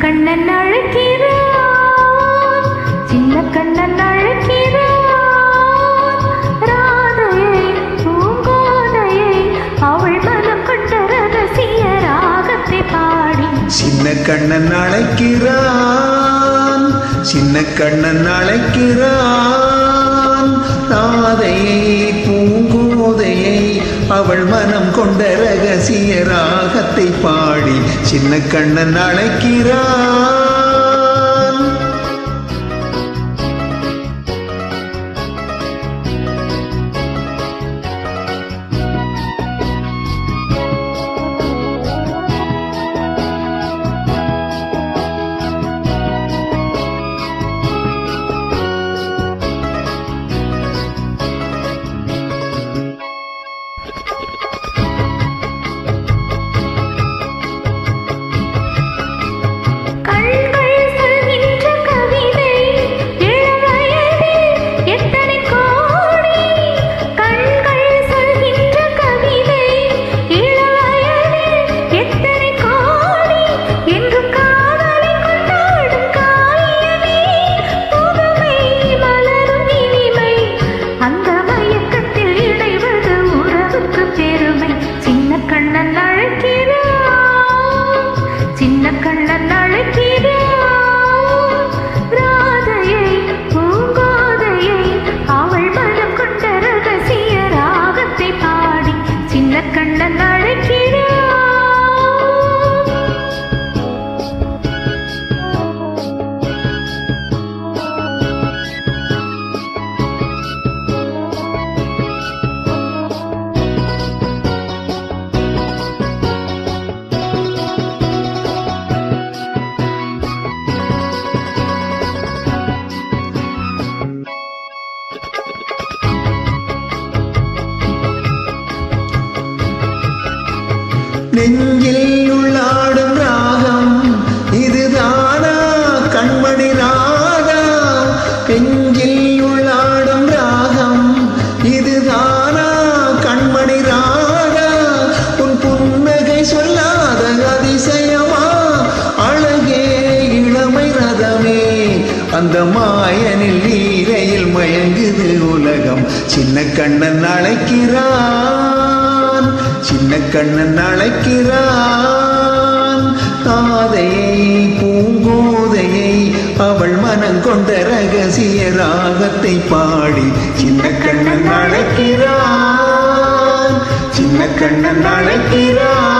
கண்ணன் அழைக்கிறான் சின்ன கண்ணன் அழைக்கிறான் ராதையை பூங்கோதையை அவள் மனம் கொண்ட ரகசிய ராகத்தை பாடி சின்ன கண்ணன் அழைக்கிறான் சின்ன கண்ணன் அழைக்கிறான் ராதையை பூங்கோதையை அவள் மனம் கொண்ட ரகசிய ராகத்தை பாடி சின்ன கண்ணன் அழைக்கிறான் கண்கள் சொல்கின்ற கவிதை இளவயதில் எத்தனை கோடி கண்கள் சொல்கின்ற கவிதை இளவயதில் எத்தனை கோடி என்று காதலை கொண்டாடும் காரியமே புதுமை மலரும் இனிமை அந்த மயக்கத்தில் இணைவது உறவுக்கு பெருமை சின்ன கண்ணன் அழைக்கிறான் சின்ன கண்ணன் அழைக்கிறான் ராதையை பூங்கோதையை அவள் மனம் கொண்ட ரகசிய ராகத்தை பாடி சின்ன கண்ணன் அழைக்கிறான் நெஞ்சில் உள்ளாடும் ராகம் இதுதானா கண்மணி ராகா நெஞ்சில் உள்ளாடும் ராகம் இதுதானா கண்மணி ராகா உன் புன்னகை சொல்லாத அதிசயமா அழகே இளமை ரதமே அந்த மாயனில் லீலையில் மயங்குது உலகம் சின்ன கண்ணன் அழைக்கிறான் சின்ன கண்ணன் அழைக்கிறான் தாதையை பூங்கோதையை அவள் மனம் கொண்ட ரகசிய ராகத்தை பாடி சின்ன கண்ணன் அழைக்கிறான் சின்ன கண்ணன் அழைக்கிறான்